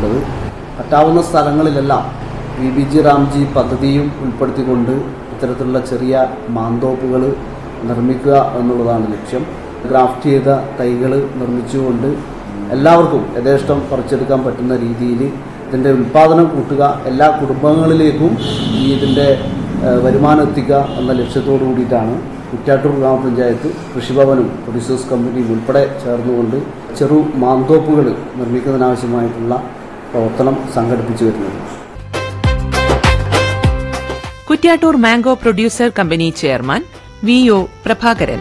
ചെയ്തിട്ടുള്ളത് പറ്റാവുന്ന സ്ഥലങ്ങളിലെല്ലാം വി ബി ജി റാംജി പദ്ധതിയും ഉൾപ്പെടുത്തിക്കൊണ്ട് ഇത്തരത്തിലുള്ള ചെറിയ മാന്തോപ്പുകൾ നിർമ്മിക്കുക എന്നുള്ളതാണ് ലക്ഷ്യം ഗ്രാഫ്റ്റ് ചെയ്ത തൈകൾ നിർമ്മിച്ചുകൊണ്ട് എല്ലാവർക്കും യഥേഷ്ടം പറിച്ചെടുക്കാൻ പറ്റുന്ന രീതിയിൽ ഇതിൻ്റെ ഉൽപ്പാദനം കൂട്ടുക എല്ലാ കുടുംബങ്ങളിലേക്കും ഈ ഇതിൻ്റെ ഏഹ്, വരുമാനം എത്തിക്കുക എന്ന ലക്ഷ്യത്തോടു കൂടിയിട്ടാണ് കുറ്റാട്ടൂർ ഗ്രാമപഞ്ചായത്ത് കൃഷിഭവനും പ്രൊഡ്യൂസേഴ്സ് കമ്പനിയും ഉൾപ്പെടെ ചേർന്നുകൊണ്ട് ചെറു മാന്തോപ്പുകൾ നിർമ്മിക്കുന്നതിനാവശ്യമായിട്ടുള്ള പ്രവർത്തനം സംഘടിപ്പിച്ചു വരുന്നത് Kuttiattoor mango producer company chairman V O Prabhakaran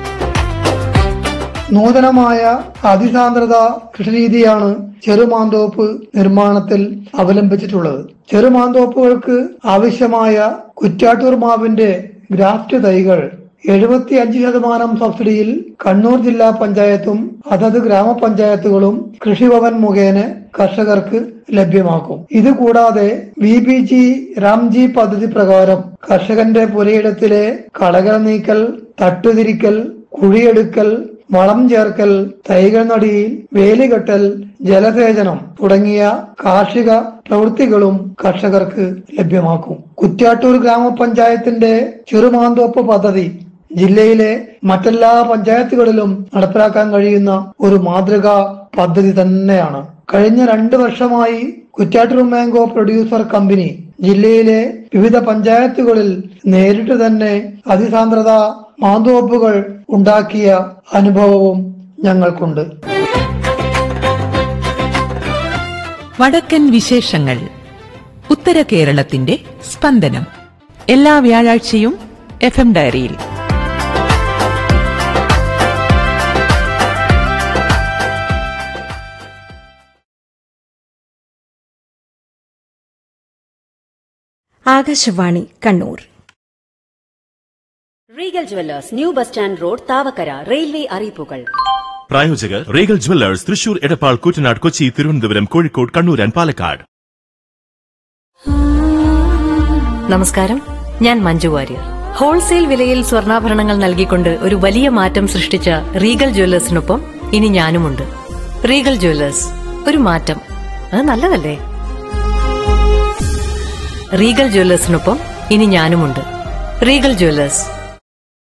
നൂതനമായ അതിസാന്ദ്രത കൃഷിരീതിയാണ് ചെറുമാന്തോപ്പ് നിർമ്മാണത്തിൽ അവലംബിച്ചിട്ടുള്ളത് ചെറുമാന്തോപ്പുകൾക്ക് ആവശ്യമായ കുറ്റാട്ടൂർ മാവിന്റെ ഗ്രാഫ്റ്റ് തൈകൾ എഴുപത്തി അഞ്ച് ശതമാനം സബ്സിഡിയിൽ കണ്ണൂർ ജില്ലാ പഞ്ചായത്തും അതത് ഗ്രാമപഞ്ചായത്തുകളും കൃഷിഭവൻ മുഖേന കർഷകർക്ക് ലഭ്യമാക്കും ഇത് കൂടാതെ വി ബി ജി രാംജി പദ്ധതി പ്രകാരം കർഷകന്റെ പുരയിടത്തിലെ കളകൾ നീക്കൽ തട്ടുതിരിക്കൽ കുഴിയെടുക്കൽ വളം ചേർക്കൽ തൈകൾ നടിയിൽ വേലികെട്ടൽ ജലസേചനം തുടങ്ങിയ കാർഷിക പ്രവൃത്തികളും കർഷകർക്ക് ലഭ്യമാക്കും കുറ്റ്യാട്ടൂർ ഗ്രാമപഞ്ചായത്തിന്റെ ചെറുമാന്തോപ്പ് പദ്ധതി ജില്ലയിലെ മറ്റെല്ലാ പഞ്ചായത്തുകളിലും നടപ്പിലാക്കാൻ കഴിയുന്ന ഒരു മാതൃകാ പദ്ധതി തന്നെയാണ് കഴിഞ്ഞ രണ്ട് വർഷമായി കുറ്റ്യാട്ടൂർ മാംഗോ പ്രൊഡ്യൂസർ കമ്പനി ജില്ലയിലെ വിവിധ പഞ്ചായത്തുകളിൽ നേരിട്ട് തന്നെ അതിസാന്ദ്രത മാന്തോപ്പുകൾ ഉണ്ടാക്കിയ അനുഭവവും ഞങ്ങൾക്കുണ്ട് വടക്കൻ വിശേഷങ്ങൾ ഉത്തര കേരളത്തിന്റെ സ്പന്ദനം എല്ലാ വ്യാഴാഴ്ചയും എഫ് എം ഡയറിയിൽ Akashvani Kannur Regal Jewellers new bus stand road Thavakkara railway അറിയിപ്പുകൾ പ്രായോജകർ Regal Jewellers Thrissur Edappal Koottanad Kochi Thiruvananthapuram Kozhikode Kannur and Palakkad നമസ്കാരം ഞാൻ മഞ്ജു വാര്യർ ഹോൾസെയിൽ വിലയിൽ സ്വർണ്ണാഭരണങ്ങൾ നൽകിക്കൊണ്ട് ഒരു വലിയ മാറ്റം സൃഷ്ടിച്ച റീഗൽ ജ്വല്ലേഴ്സിനൊപ്പം ഇനി ഞാനുമുണ്ട് റീഗൽ ജ്വല്ലേഴ്സ് ഒരു മാറ്റം അത് നല്ലതല്ലേ റീഗൽ ജ്വല്ലേഴ്സിനൊപ്പം ഇനി ഞാനുമുണ്ട് റീഗൽ ജ്വല്ലേഴ്സ്